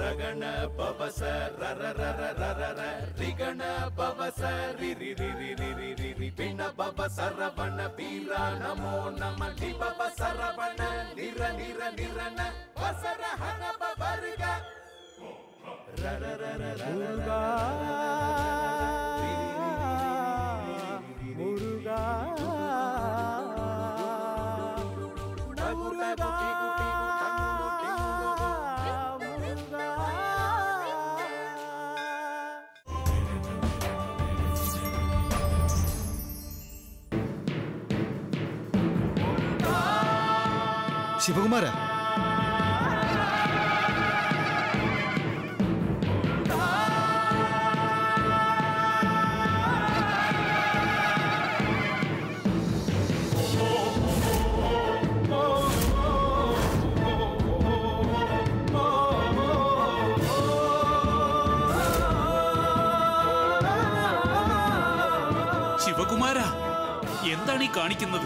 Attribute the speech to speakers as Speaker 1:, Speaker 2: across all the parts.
Speaker 1: ರಗಣ ಪವಸ ರರ ರರ ರರ ರ ರಿಗಣ ಪವಸ ರಿ ರಿ ರಿ ರಿ ರಿ ರಿ ರಿ ರಿ ಪಿಣ ಪವ ಸರವಣ ಪೀರ ನಮೋ ನಮ ಲಿ ಪವ ಸರವಣ ನಿರ ನಿರ ನಿರನ ವಸರ ಹನ ಪವರ್ಗ ರರ ರರ ರರ
Speaker 2: ശിവകുമാര
Speaker 3: ശിവകുമാര എന്താണ് ഈ കാണിക്കുന്നത്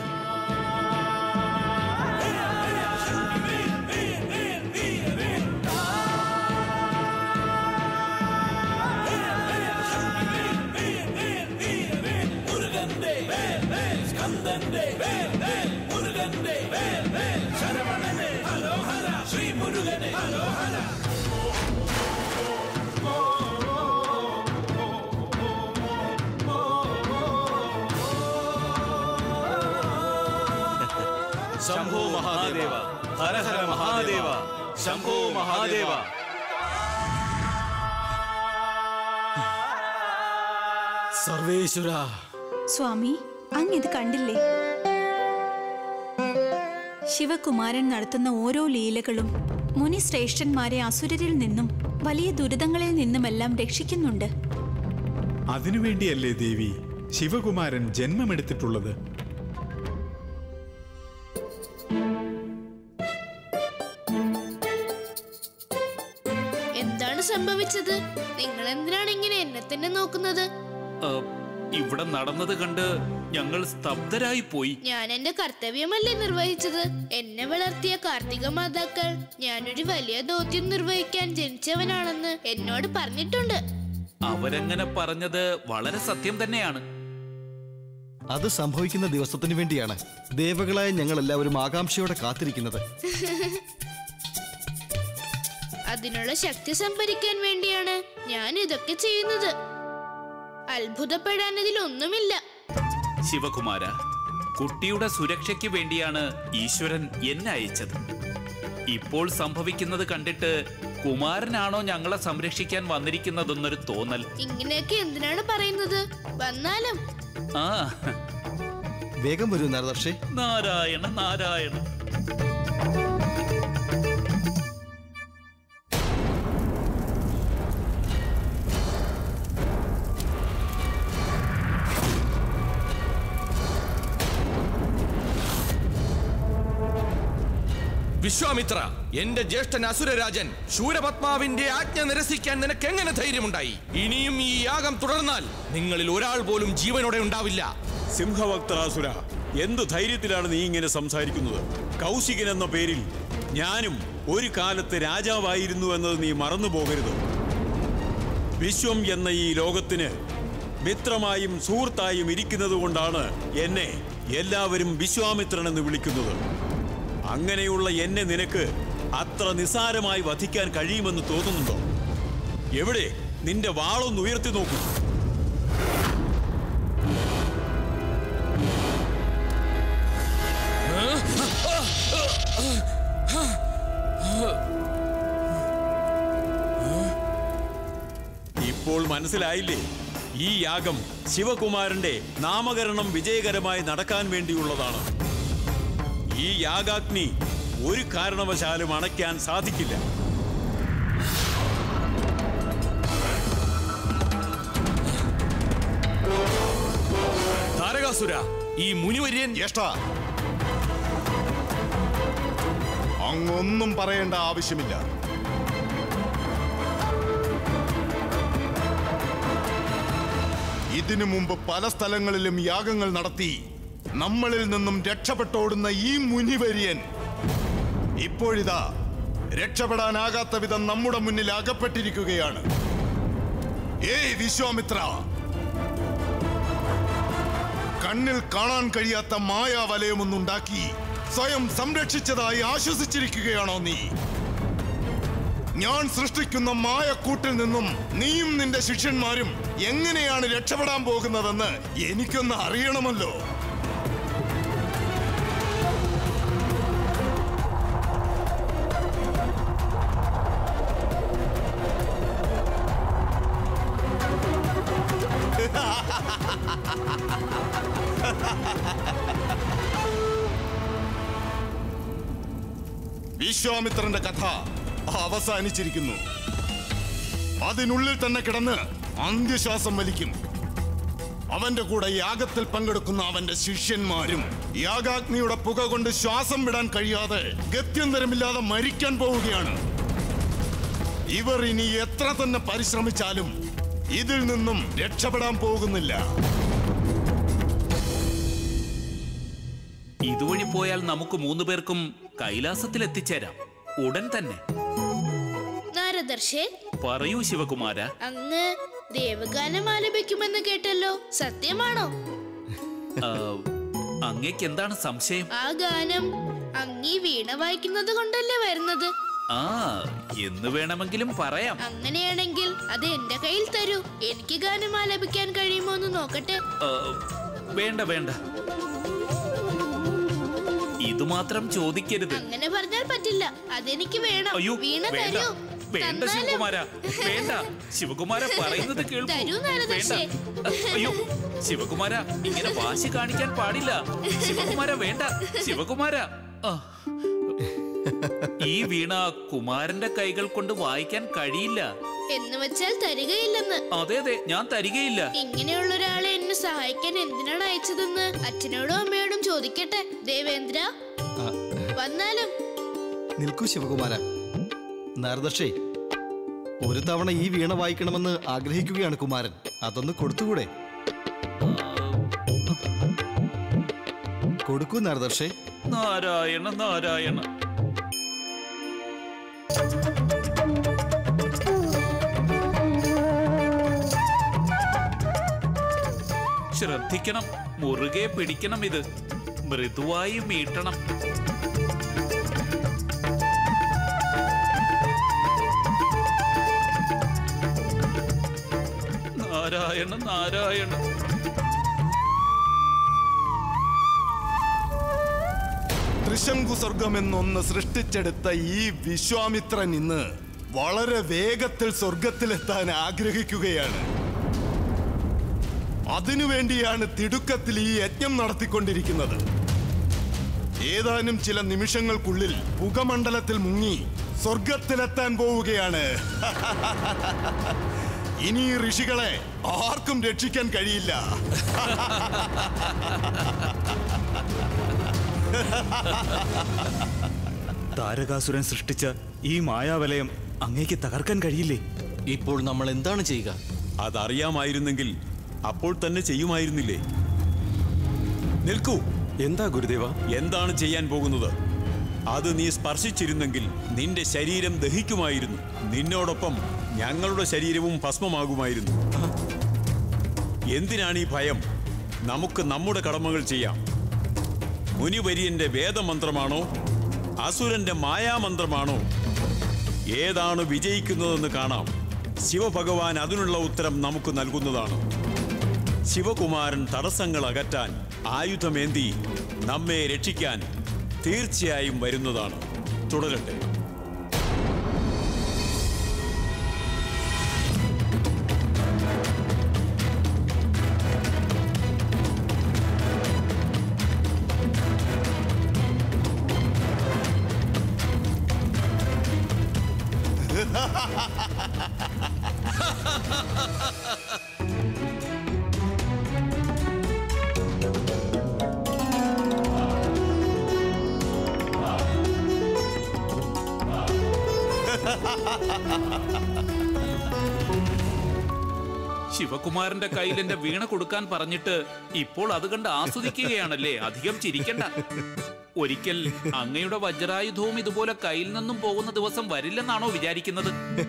Speaker 4: ശംഭോ മഹാദേവ ഹര ഹര മഹാദേവ ശംഭോ മഹാദേവ
Speaker 2: സർവേശ്വര
Speaker 5: സ്വാമി അങ്ങിത് കണ്ടില്ലേ ശിവകുമാരൻ നടത്തുന്ന ഓരോ ലീലകളും മുനി ശ്രേഷ്ഠന്മാരെ അസുരരിൽ നിന്നും വലിയ ദുരിതങ്ങളിൽ നിന്നുമെല്ലാം രക്ഷിക്കുന്നുണ്ട്
Speaker 6: അതിനുവേണ്ടിയല്ലേ ദേവി ശിവകുമാരൻ ജന്മമെടുത്തിട്ടുള്ളത്
Speaker 7: എന്താണ് സംഭവിച്ചത് നിങ്ങൾ എന്തിനാണ് ഇങ്ങനെ എന്നെ തന്നെ നോക്കുന്നത്
Speaker 3: ആ, ഇവിടെ നടന്നത് കണ്ട് ഞങ്ങൾ സ്തബ്ധരായി പോയി
Speaker 7: ഞാൻ എന്റെ കർത്തവ്യമല്ലേ നിർവഹിച്ചത് എന്നെ വളർത്തിയ കാർത്തിക മാതാക്കൾ ഞാനൊരു വലിയ ദൗത്യം നിർവഹിക്കാൻ ജനിച്ചവനാണെന്ന് എന്നോട് പറഞ്ഞിട്ടുണ്ട്
Speaker 3: അവരങ്ങനെ പറഞ്ഞത് വളരെ സത്യം തന്നെയാണ്
Speaker 2: അത് സംഭവിക്കുന്ന ദിവസത്തിന് വേണ്ടിയാണ് ദേവകളായ ഞങ്ങൾ എല്ലാവരും ആകാംക്ഷയോടെ കാത്തിരിക്കുന്നത്
Speaker 7: അതിനുള്ള ശക്തി സംഭരിക്കാൻ വേണ്ടിയാണ് ഞാൻ ഇതൊക്കെ ചെയ്യുന്നത് അത്ഭുതപ്പെടാൻ ഇതിലൊന്നുമില്ല
Speaker 3: ശിവകുമാര കുട്ടിയുടെ സുരക്ഷയ്ക്ക് വേണ്ടിയാണ് ഈശ്വരൻ എന്നെ അയച്ചത് ഇപ്പോൾ സംഭവിക്കുന്നത് കണ്ടിട്ട് കുമാരനാണോ ഞങ്ങളെ സംരക്ഷിക്കാൻ വന്നിരിക്കുന്നതെന്നൊരു തോന്നൽ
Speaker 7: ഇങ്ങനെയൊക്കെ എന്തിനാണ് പറയുന്നത് വന്നാലും
Speaker 3: ആ
Speaker 2: വേഗം വരൂ നാരദർഷേ
Speaker 3: നാരായണ നാരായണ
Speaker 4: വിശ്വാമിത്ര എന്റെ ജ്യേഷ്ഠൻ അസുരരാജൻ ശൂരപത്മാവിന്റെ ആജ്ഞ നിരസിക്കാൻ നിനക്ക് എങ്ങനെ ധൈര്യമുണ്ടായി ഇനിയും ഈ യാഗം തുടർന്നാൽ നിങ്ങളിൽ ഒരാൾ പോലും ജീവനോടെ ഉണ്ടാവില്ല
Speaker 8: സിംഹഭക്തരാസുര എന്ത് ധൈര്യത്തിലാണ് നീ ഇങ്ങനെ സംസാരിക്കുന്നത് കൗശികൻ എന്ന പേരിൽ ഞാനും ഒരു കാലത്ത് രാജാവായിരുന്നു എന്നത് നീ മറന്നു പോകരുത് വിശ്വം എന്ന ഈ ലോകത്തിന് മിത്രമായും സുഹൃത്തായും ഇരിക്കുന്നത് കൊണ്ടാണ് എന്നെ എല്ലാവരും വിശ്വാമിത്രൻ എന്ന് വിളിക്കുന്നത് അങ്ങനെയുള്ള എന്നെ നിനക്ക് അത്ര നിസാരമായി വധിക്കാൻ കഴിയുമെന്ന് തോന്നുന്നുണ്ടോ എവിടെ നിന്റെ വാളൊന്ന് ഉയർത്തി നോക്കൂ ഇപ്പോൾ മനസ്സിലായില്ലേ ഈ യാഗം ശിവകുമാരന്റെ നാമകരണം വിജയകരമായി നടക്കാൻ വേണ്ടിയുള്ളതാണ് ഈ യാഗാഗ്നി ഒരു കാരണവശാലും അണയ്ക്കാൻ സാധിക്കില്ല
Speaker 4: താരകാസുര ഈ മുനിവര്യൻ
Speaker 9: ജ്യേഷ്ഠ അങ്ങൊന്നും പറയേണ്ട ആവശ്യമില്ല ഇതിനു മുമ്പ് പല സ്ഥലങ്ങളിലും യാഗങ്ങൾ നടത്തി നമ്മളിൽ നിന്നും രക്ഷപ്പെട്ടോടുന്ന ഈ മുനിവര്യൻ ഇപ്പോഴിതാ രക്ഷപ്പെടാനാകാത്ത വിധം നമ്മുടെ മുന്നിൽ അകപ്പെട്ടിരിക്കുകയാണ് ഏയ് വിശ്വാമിത്ര കണ്ണിൽ കാണാൻ കഴിയാത്ത മായാവലയമൊന്നുണ്ടാക്കി സ്വയം സംരക്ഷിച്ചതായി ആശ്വസിച്ചിരിക്കുകയാണോ നീ ഞാൻ സൃഷ്ടിക്കുന്ന മായക്കൂട്ടിൽ നിന്നും നീയും നിന്റെ ശിഷ്യന്മാരും എങ്ങനെയാണ് രക്ഷപ്പെടാൻ പോകുന്നതെന്ന് എനിക്കൊന്ന് അറിയണമല്ലോ വിശ്വാമിത്രന്റെ കഥ അവസാനിച്ചിരിക്കുന്നു അതിനുള്ളിൽ തന്നെ കിടന്ന് അന്ത്യശ്വാസം വലിക്കും അവന്റെ കൂടെ യാഗത്തിൽ പങ്കെടുക്കുന്ന അവന്റെ ശിഷ്യന്മാരും യാഗാഗ്നിയുടെ പുക കൊണ്ട് ശ്വാസം വിടാൻ കഴിയാതെ ഗത്യന്തരമില്ലാതെ മരിക്കാൻ പോവുകയാണ് ഇവർ ഇനി എത്ര തന്നെ പരിശ്രമിച്ചാലും ഇതിൽ നിന്നും രക്ഷപ്പെടാൻ പോകുന്നില്ല
Speaker 3: ഇതുവഴി പോയാൽ നമുക്ക് മൂന്നു പേർക്കും കൈലാസത്തിൽ എത്തിച്ചേരാം ഉടൻ തന്നെ
Speaker 7: നാരദർശേ
Speaker 3: പറയൂ ശിവകുമാര
Speaker 7: അങ്ങ് ദേവഗാനം ആലപിക്കുമെന്ന് കേട്ടല്ലോ സത്യമാണോ
Speaker 3: ആ, അങ്ങേക്ക് എന്താണ് സംശയം
Speaker 7: ആ ഗാനം അങ്ങീ വീണ വായിക്കുന്നത് കൊണ്ടല്ലേ വരുന്നത്
Speaker 3: ആ എന്ന് വേണമെങ്കിലും പറയാം
Speaker 7: അങ്ങനെയാണെങ്കിൽ അത് എന്റെ കയ്യിൽ തരൂ എനിക്ക് ഗാനം ആലപിക്കാൻ കഴിയുമോ എന്ന് നോക്കട്ടെ
Speaker 3: ആ, വേണ്ട വേണ്ട ഇതുമാത്രം ചോദിക്കരുത്
Speaker 7: അങ്ങനെ പറഞ്ഞാൽ പറ്റില്ല അതെനിക്ക് വേണം
Speaker 3: അയ്യോ
Speaker 7: വീണ
Speaker 3: വേണ്ട
Speaker 7: തരൂ
Speaker 3: വേണ്ട
Speaker 7: തന്നാലും-
Speaker 3: ശിവകുമാര വേണ്ട ശിവകുമാര പറയുന്നത് കേൾക്കൂ
Speaker 7: തരൂ
Speaker 3: വേണ്ട
Speaker 7: നാരദർശേ.
Speaker 3: അയ്യോ ശിവകുമാര ഇങ്ങനെ വാശി കാണിക്കാൻ പാടില്ല ശിവകുമാര വേണ്ട ശിവകുമാര ആ. ഈ വീണ കുമാരന്റെ കൈകൾ കൊണ്ട് വായിക്കാൻ കഴിയില്ല
Speaker 7: എന്ന് വെച്ചാൽ തരികയില്ലെന്ന്
Speaker 3: അതെ അതെ ഞാൻ തരികയില്ല
Speaker 7: ഇങ്ങനെയുള്ള ഒരാളെ എന്നെ സഹായിക്കാൻ എന്തിനാണ് അയച്ചതെന്ന് അച്ഛനോടും അമ്മയോടും ചോദിക്കട്ടെ ദേവേന്ദ്ര
Speaker 2: ആ,
Speaker 7: വന്നാലും
Speaker 2: നിൽക്കൂ ശിവകുമാര നാരദർഷേ ഒരു തവണ ഈ വീണ വായിക്കണമെന്ന് ആഗ്രഹിക്കുകയാണ് കുമാരൻ അതൊന്ന് കൊടുത്തുകൂടെ കൊടുക്കൂ നാരദർഷേ
Speaker 3: നാരായണ നാരായണ ശ്രദ്ധിക്കണം മുറുകെ പിടിക്കണം ഇത് മൃദുവായി മീട്ടണം നാരായണ നാരായണ
Speaker 9: ത്രിശങ്കു സ്വർഗം എന്നൊന്ന് സൃഷ്ടിച്ചെടുത്ത ഈ വിശ്വാമിത്രൻ ഇന്ന് വളരെ വേഗത്തിൽ സ്വർഗത്തിലെത്താൻ ആഗ്രഹിക്കുകയാണ് അതിനുവേണ്ടിയാണ് തിടുക്കത്തിൽ ഈ യജ്ഞം നടത്തിക്കൊണ്ടിരിക്കുന്നത് ഏതാനും ചില നിമിഷങ്ങൾക്കുള്ളിൽ പുകമണ്ഡലത്തിൽ മുങ്ങി സ്വർഗത്തിലെത്താൻ പോവുകയാണ് ഇനി ഈ ഋഷികളെ ആർക്കും രക്ഷിക്കാൻ കഴിയില്ല
Speaker 10: താരകാസുരൻ സൃഷ്ടിച്ച ഈ മായാവലയം അങ്ങേക്ക് തകർക്കാൻ കഴിയില്ലേ
Speaker 2: ഇപ്പോൾ നമ്മൾ എന്താണ് ചെയ്യുക
Speaker 8: അതറിയാമായിരുന്നെങ്കിൽ അപ്പോൾ തന്നെ ചെയ്യുമായിരുന്നില്ലേ നിൽക്കൂ
Speaker 10: എന്താ ഗുരുദേവ
Speaker 8: എന്താണ് ചെയ്യാൻ പോകുന്നത് അത് നീ സ്പർശിച്ചിരുന്നെങ്കിൽ നിന്റെ ശരീരം ദഹിക്കുമായിരുന്നു നിന്നോടൊപ്പം ഞങ്ങളുടെ ശരീരവും ഭസ്മമാകുമായിരുന്നു എന്തിനാണ് ഈ ഭയം നമുക്ക് നമ്മുടെ കടമകൾ ചെയ്യാം മുനിവര്യന്റെ വേദമന്ത്രമാണോ അസുരന്റെ മായാമന്ത്രമാണോ ഏതാണ് വിജയിക്കുന്നതെന്ന് കാണാം ശിവഭഗവാൻ അതിനുള്ള ഉത്തരം നമുക്ക് നൽകുന്നതാണ് ശിവകുമാരൻ തടസ്സങ്ങൾ അകറ്റാൻ ആയുധമേന്തി നമ്മെ രക്ഷിക്കാൻ തീർച്ചയായും വരുന്നതാണ് തുടരട്ടെ
Speaker 3: ശിവകുമാരന്റെ കയ്യിൽ എന്റെ വീണ കൊടുക്കാൻ പറഞ്ഞിട്ട് ഇപ്പോൾ അത് കണ്ട് ആസ്വദിക്കുകയാണല്ലേ അധികം ചിരിക്കണ്ട ഒരിക്കൽ അങ്ങയുടെ വജ്രായുധവും ഇതുപോലെ കയ്യിൽ നിന്നും പോകുന്ന ദിവസം വരില്ലെന്നാണോ വിചാരിക്കുന്നത്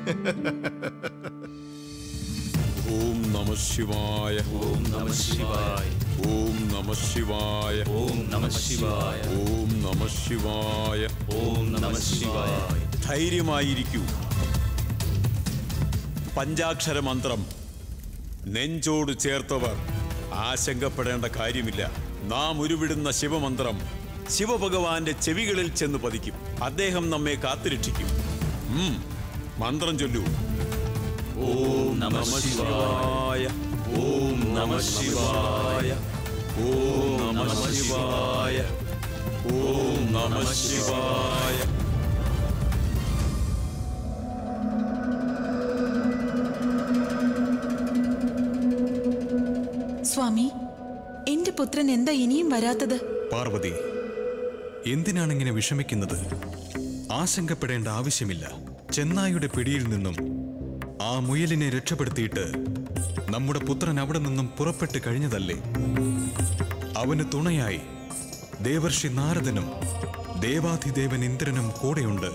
Speaker 8: ഓം നമ ശിവായ
Speaker 3: ഓം നമ ശിവായ
Speaker 8: ഓം നമ ശിവായ
Speaker 3: ഓം നമ ശിവായ
Speaker 8: ഓം നമ ശിവായ
Speaker 3: ഓം നമ ശിവായ
Speaker 8: ധൈര്യമായിരിക്കൂ പഞ്ചാക്ഷര മന്ത്രം നെഞ്ചോട് ചേർത്തവർ ആശങ്കപ്പെടേണ്ട കാര്യമില്ല നാം ഉരുവിടുന്ന ശിവമന്ത്രം ശിവഭഗവാന്റെ ചെവികളിൽ ചെന്ന് പതിക്കും അദ്ദേഹം നമ്മെ കാത്തുരക്ഷിക്കും ഉം, മന്ത്രം ചൊല്ലൂ ഓം നമ ശിവായ ഓം നമ ശിവായ ഓം നമ ശിവായ ഓം നമ ശിവായ
Speaker 11: സ്വാമി എന്റെ പുത്രൻ എന്താ ഇനിയും വരാത്തത്
Speaker 12: പാർവതി എന്തിനാണ് ഇങ്ങനെ വിഷമിക്കുന്നത് ആശങ്കപ്പെടേണ്ട ആവശ്യമില്ല ചെന്നായുടെ പിടിയിൽ നിന്നും ആ മുയലിനെ രക്ഷപ്പെടുത്തിയിട്ട് നമ്മുടെ പുത്രൻ അവിടെ നിന്നും പുറപ്പെട്ട് കഴിഞ്ഞതല്ലേ അവന് തുണയായി ദേവർഷി നാരദനും ദേവാധിദേവൻ ഇന്ദ്രനും കൂടെയുണ്ട്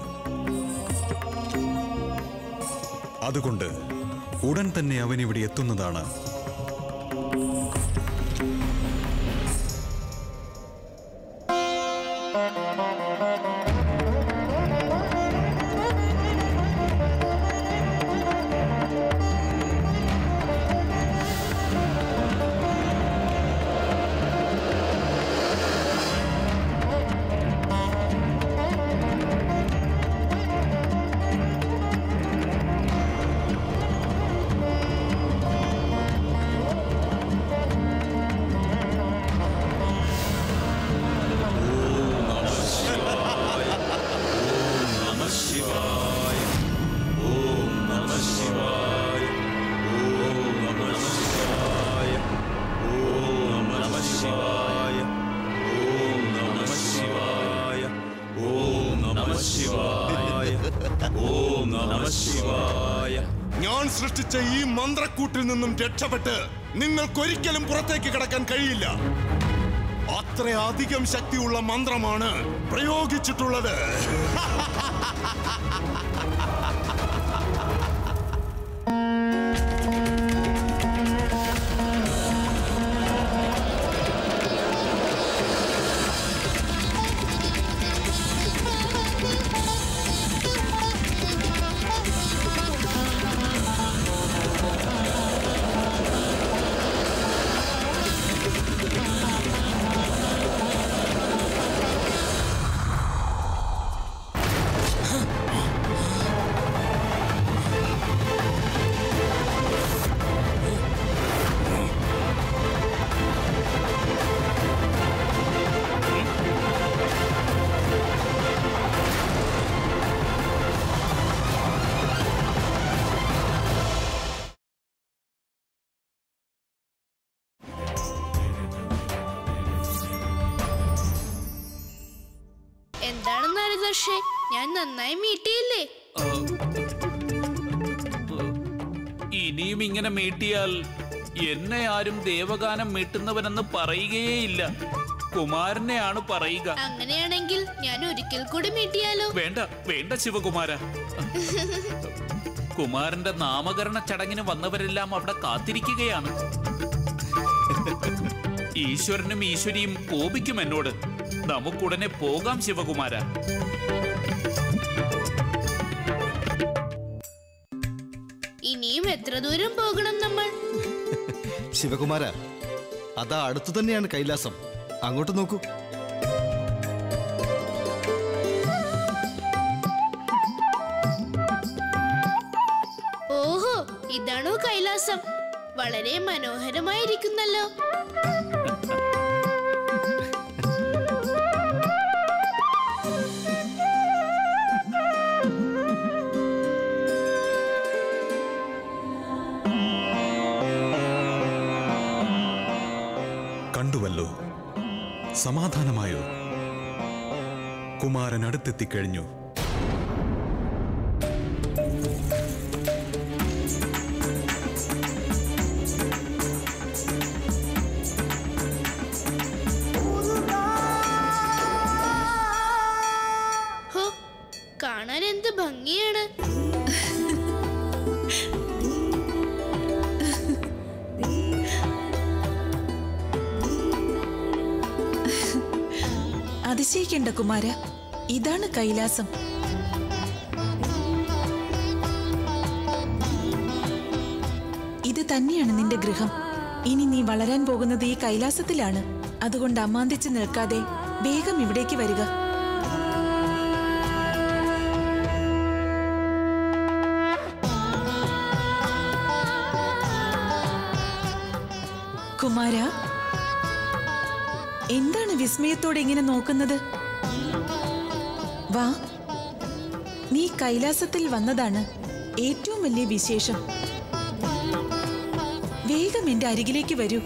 Speaker 12: അതുകൊണ്ട് ഉടൻ തന്നെ അവൻ ഇവിടെ എത്തുന്നതാണ്
Speaker 8: നമ ശിവായ ഓം നമ ശിവായ ഓം നമ ശിവായ ഓം നമ ശിവായ ഓം നമ ശിവായ ഓം നമ ശിവായ ഓം നമ ശിവായ
Speaker 9: ഞാൻ സൃഷ്ടിച്ച ഈ മന്ത്രക്കൂട്ടിൽ നിന്നും രക്ഷപ്പെട്ട് നിങ്ങൾക്കൊരിക്കലും പുറത്തേക്ക് കടക്കാൻ കഴിയില്ല അത്രയധികം ശക്തിയുള്ള മന്ത്രമാണ് പ്രയോഗിച്ചിട്ടുള്ളത്
Speaker 7: എന്താണ് നാരദർഷേ ഞാൻ നന്നായി മീട്ടിയില്ലേ
Speaker 3: ഇനിയും ഇങ്ങനെ മീട്ടിയാൽ എന്നെ ആരും ദേവഗാനം മീട്ടുന്നവനെന്ന് പറയുകയേയില്ല കുമാരനെയാണ് പറയുക
Speaker 7: അങ്ങനെയാണെങ്കിൽ ഞാൻ ഒരിക്കൽ കൂടി മീട്ടിയാലോ
Speaker 3: വേണ്ട വേണ്ട ശിവകുമാര കുമാരന്റെ നാമകരണ ചടങ്ങിന് വന്നവരെല്ലാം അവിടെ കാത്തിരിക്കുകയാണ് ഈശ്വരനും ഈശ്വരിയും കോപിക്കും എന്നോട് നമുക്കുടനെ പോകാം ശിവകുമാര
Speaker 7: ഇനിയും എത്ര ദൂരം പോകണം നമ്മൾ
Speaker 2: ശിവകുമാര അതാ അടുത്തു തന്നെയാണ് കൈലാസം അങ്ങോട്ട് നോക്കൂ
Speaker 7: ഓഹോ ഇതാണോ കൈലാസം വളരെ മനോഹരമായിരിക്കുന്നല്ലോ
Speaker 12: കണ്ടുവല്ലോ സമാധാനമായോ കുമാരൻ അടുത്തെത്തിക്കഴിഞ്ഞു
Speaker 7: ശരിയാണ്
Speaker 11: അതിശയിക്കണ്ട കുമാര ഇതാണ് കൈലാസം ഇത് തന്നെയാണ് നിന്റെ ഗൃഹം ഇനി നീ വളരാൻ പോകുന്നത് ഈ കൈലാസത്തിലാണ് അതുകൊണ്ട് അമ്മാന്തിച്ച് നിൽക്കാതെ വേഗം ഇവിടേക്ക് വരിക കുമാര എന്താണ് വിസ്മയത്തോടെ ഇങ്ങനെ നോക്കുന്നത് വാ നീ കൈലാസത്തിൽ വന്നതാണ് ഏറ്റവും വലിയ വിശേഷം വേഗം എന്റെ അരികിലേക്ക് വരൂ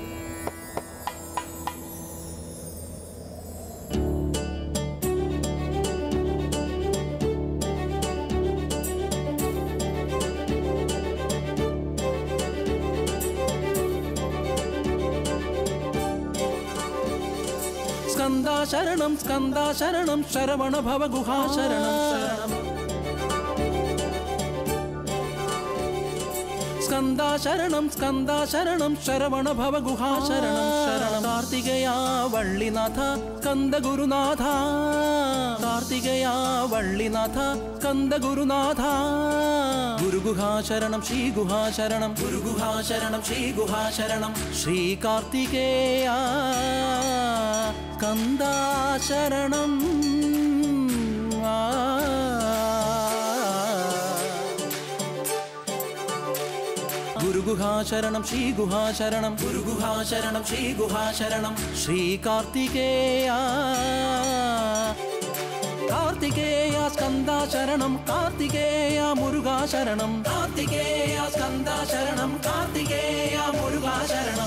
Speaker 13: സ്കന്ദാശരണം സ്കന്ദാശരണം ശരവണ ഭവ ഗുഹാശരണം ശരണം സ്കന്ദാശരണം സ്കന്ദാശരണം ശരവണ ഭവ ഗുഹാശരണം ശരണം കാർത്തികയാ വള്ളിനാഥ സ്കന്ദ ഗുരുനാഥ കാർത്തികയാ വള്ളിനാഥ സ്കന്ദ ഗുരുനാഥ ഗുരുഗുഹാശരണം ശ്രീ ഗുഹാശരണം ഗുരുഗുഹാശരണം ശ്രീ ഗുഹാശരണം ശ്രീ കാർത്തികേയ സ്കന്ദാശരണം ആ ഗുരുഗുഹാശരണം ശ്രീ ഗുഹാശരണം ഗുരുഗുഹാശരണം ശ്രീ ഗുഹാശരണം ശ്രീ കാർത്തികേയ കാർത്തികേയ സ്കന്ദാശരണം കാർത്തികേയ മുരുകാശരണം കാർത്തികേയ സ്കന്ദാശരണം കാർത്തികേയ മുരുകാശരണം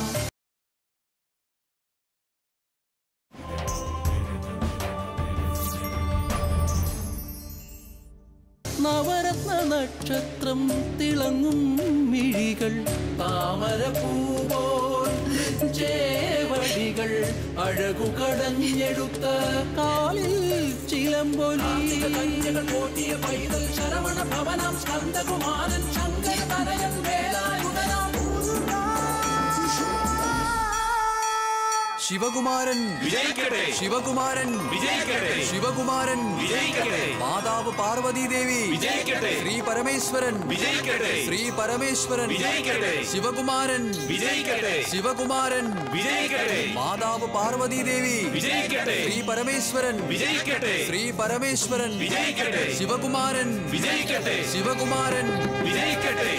Speaker 13: നവരത്ന നക്ഷത്രം തിളങ്ങും മിഴികൾ താമരപ്പൂവോൾ ചേവടികൾ അഴകു കടഞ്ഞെടുത്ത കാലിൽ ചിലമ്പൊലി കോട്ടിയ പൈതൽ ശരവണ ഭവനം സ്കന്ദകുമാരൻ ശങ്കര തനയൻ വേലായുധനാം
Speaker 14: ശിവകുമാരൻ
Speaker 3: വിജയിക്കട്ടെ.
Speaker 14: ശിവകുമാരൻ
Speaker 3: വിജയിക്കട്ടെ.
Speaker 14: ശിവകുമാരൻ
Speaker 3: വിജയിക്കട്ടെ.
Speaker 14: മാതാവ് പാർവതി ദേവി
Speaker 3: വിജയിക്കട്ടെ.
Speaker 14: ശ്രീ പരമേശ്വരൻ
Speaker 3: വിജയിക്കട്ടെ.
Speaker 14: ശ്രീ പരമേശ്വരൻ
Speaker 3: വിജയിക്കട്ടെ.
Speaker 14: ശിവകുമാരൻ
Speaker 3: വിജയിക്കട്ടെ.
Speaker 14: ശിവകുമാരൻ
Speaker 3: വിജയിക്കട്ടെ.
Speaker 14: മാതാവ് പാർവതി ദേവി
Speaker 3: വിജയിക്കട്ടെ.
Speaker 14: ശ്രീ പരമേശ്വരൻ
Speaker 3: വിജയിക്കട്ടെ.
Speaker 14: ശ്രീ പരമേശ്വരൻ
Speaker 3: വിജയിക്കട്ടെ.
Speaker 14: ശിവകുമാരൻ
Speaker 3: വിജയിക്കട്ടെ.
Speaker 14: ശിവകുമാരൻ
Speaker 3: വിജയിക്കട്ടെ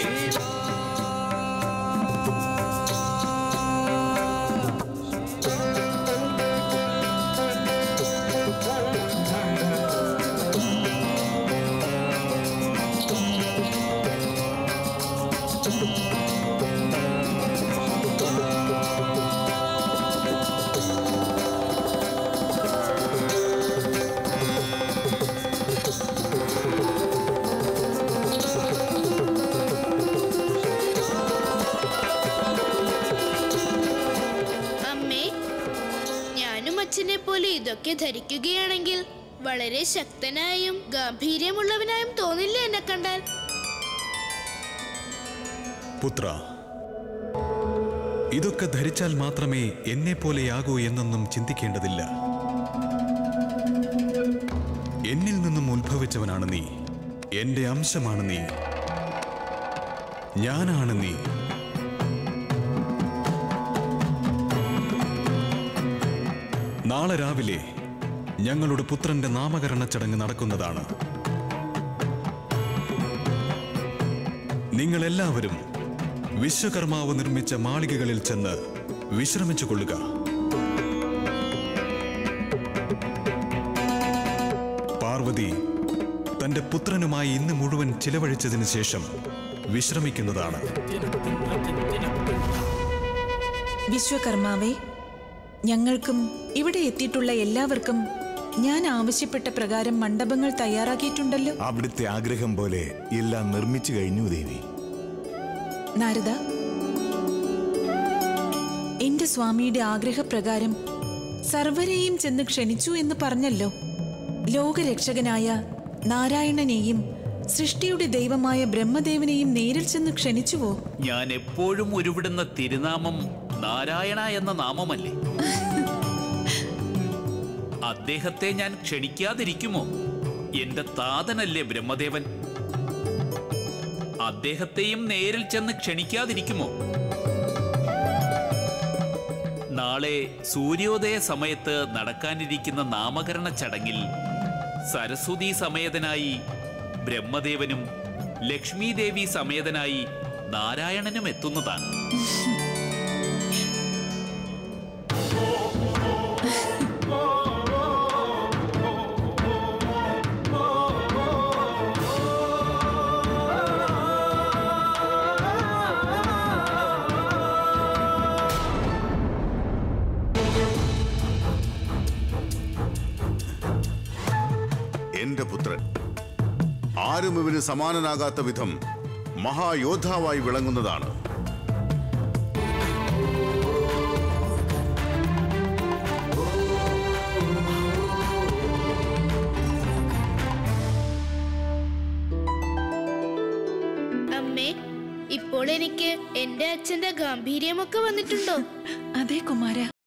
Speaker 7: അമ്മേ ഞാനും അച്ഛനെ പോലെ ഇതൊക്കെ ധരിക്കുകയാണെങ്കിൽ വളരെ ശക്തനായും ഗാംഭീര്യമുള്ളവനായും തോന്നില്ല എന്നെ കണ്ടാൽ
Speaker 12: പുത്ര ഇതൊക്കെ ധരിച്ചാൽ മാത്രമേ എന്നെ പോലെയാകൂ എന്നൊന്നും ചിന്തിക്കേണ്ടതില്ല എന്നിൽ നിന്നും ഉത്ഭവിച്ചവനാണ് നീ എന്റെ അംശമാണ് നീ ഞാനാണ് നീ നാളെ രാവിലെ ഞങ്ങളുടെ പുത്രന്റെ നാമകരണ ചടങ്ങ് നടക്കുന്നതാണ് നിങ്ങളെല്ലാവരും വിശ്വകർമാവ് നിർമ്മിച്ച മാളികകളിൽ ചെന്ന് വിശ്രമിച്ചു കൊള്ളുക പാർവതി തന്റെ പുത്രനുമായി ഇന്ന് മുഴുവൻ ചിലവഴിച്ചതിന് ശേഷം വിശ്രമിക്കുന്നതാണ്
Speaker 11: വിശ്വകർമാവേ ഞങ്ങൾക്കും ഇവിടെ എത്തിയിട്ടുള്ള എല്ലാവർക്കും ഞാൻ ആവശ്യപ്പെട്ട പ്രകാരം മണ്ഡപങ്ങൾ തയ്യാറാക്കിയിട്ടുണ്ടല്ലോ
Speaker 15: അവിടുത്തെ ആഗ്രഹം പോലെ എല്ലാം നിർമ്മിച്ചു കഴിഞ്ഞു ദേവി
Speaker 11: നാരദ എന്റെ സ്വാമിയുടെ ആഗ്രഹപ്രകാരം സർവരെയും ചെന്ന് ക്ഷണിച്ചു എന്ന് പറഞ്ഞല്ലോ ലോകരക്ഷകനായ നാരായണനെയും സൃഷ്ടിയുടെ ദൈവമായ ബ്രഹ്മദേവനെയും നേരിൽ ചെന്ന് ക്ഷണിച്ചുവോ
Speaker 3: ഞാൻ എപ്പോഴും ഉരുവിടുന്ന തിരുനാമം നാരായണ എന്ന നാമമല്ലേ അദ്ദേഹത്തെ ഞാൻ ക്ഷണിക്കാതിരിക്കുമോ എന്റെ താതനല്ലേ ബ്രഹ്മദേവൻ അദ്ദേഹത്തെയും നേരിൽ ചെന്ന് ക്ഷണിക്കാതിരിക്കുമോ നാളെ സൂര്യോദയ സമയത്ത് നടക്കാനിരിക്കുന്ന നാമകരണ ചടങ്ങിൽ സരസ്വതി സമേതനായി ബ്രഹ്മദേവനും ലക്ഷ്മി ദേവി സമേതനായി നാരായണനും എത്തുന്നതാണ്
Speaker 9: എന്റെ പുത്രൻ ആരും ഇവന് സമാനനാകാത്ത വിധം മഹായോദ്ധാവായി വിളങ്ങുന്നതാണ്
Speaker 7: അമ്മേ ഇപ്പോൾ എനിക്ക് എന്റെ അച്ഛന്റെ ഗാംഭീര്യമൊക്കെ വന്നിട്ടുണ്ടോ
Speaker 11: അതെ കുമാര